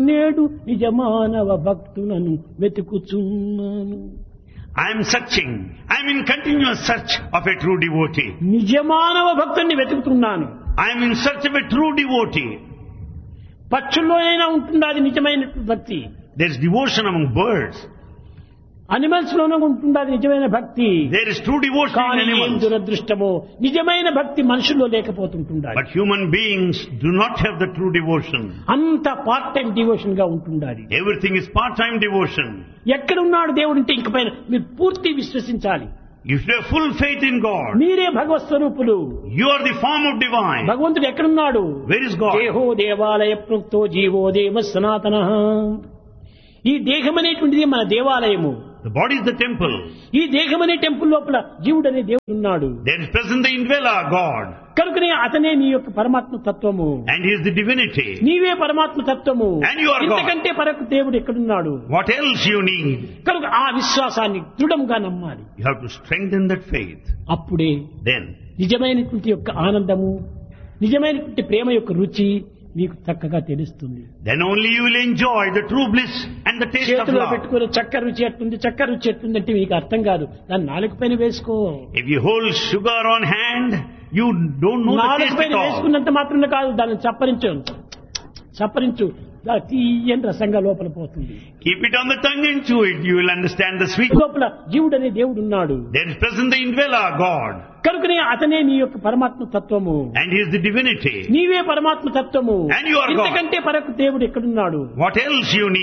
నేడు నిజమానవ భక్తులను వెతుకుచున్నాను I am searching. I am in continuous search of a true devotee. నిజమానవ భక్తుని వెతుకుతున్నాను I am in search of a true devotee. పక్షుల్లోనైనా ఉంటుంది అది నిజమైన భక్తి There is devotion among birds. Animals లోనే ఉంటుంది అది నిజమైన భక్తి There is true devotion in కానీ ఏం animals. దురదృష్టమో నిజమైన భక్తి మనుషుల్లో లేకపోతుంటుండాలి But human beings do not have the true devotion. అంత పార్ట్ టైం డివోషన్ గా ఉంటుండాలి Everything is part-time devotion. ఎక్కడున్నాడు దేవుడు అంటే ఇంక పైన మీరు పూర్తి విశ్వసించాలి You should have full faith in God. మీరే భగవత్ స్వరూపులు You are the form of divine. భగవంతుడు ఎక్కడున్నాడు Where is God? దేహో దేవాలయ ప్రోక్తో జీవో దేవ సనాతన ఈ దేహం అనేటువంటిది మన దేవాలయము The body is the temple. ఈ దేహం అనే టెంపుల్ లోపల జీవుడు అనే దేవుడు ఉన్నాడు There is present the indweller, God. కనుకనే అతనే నీ యొక్క పరమాత్మ తత్వము And He is the divinity. నీవే పరమాత్మ తత్వము And you are God. ఇంతకంటే పరకు దేవుడు ఎక్కడున్నాడు What else you need? కనుక ఆ విశ్వాసాన్ని దృఢంగా నమ్మాలి You have to strengthen that faith. అప్పుడే Then, నిజమైనటువంటి యొక్క ఆనందము నిజమైనటువంటి ప్రేమ యొక్క రుచి మీకు చక్కగా తెలుస్తుంది then only you will enjoy the true bliss and the taste of చేతిలో love. పెట్టుకుని చక్కెర రుచి ఎట్టుంది చక్కెర రుచి ఎట్టుంది అంటే మీకు అర్థం కాదు దాన్ని నాలుగు పైన వేసుకో If you hold sugar on hand, you don't know the నాలుగు taste పైన at all. వేసుకున్నంత మాత్రమే కాదు దాన్ని చప్పరించు చప్పరించు దా- తీయని రసంగా లోపల పోతుంది Keep it on the tongue and chew it. You will understand the sweet. లోపల జీవుడు అనే దేవుడు ఉన్నాడు There is present the indweller, God. కనుకనే అతనే నీ యొక్క పరమాత్మ తత్వము And He is the divinity. నీవే పరమాత్మ తత్వము And you are God. ఇంతకంటే పరకు దేవుడు ఎక్కడున్నాడు What else you need?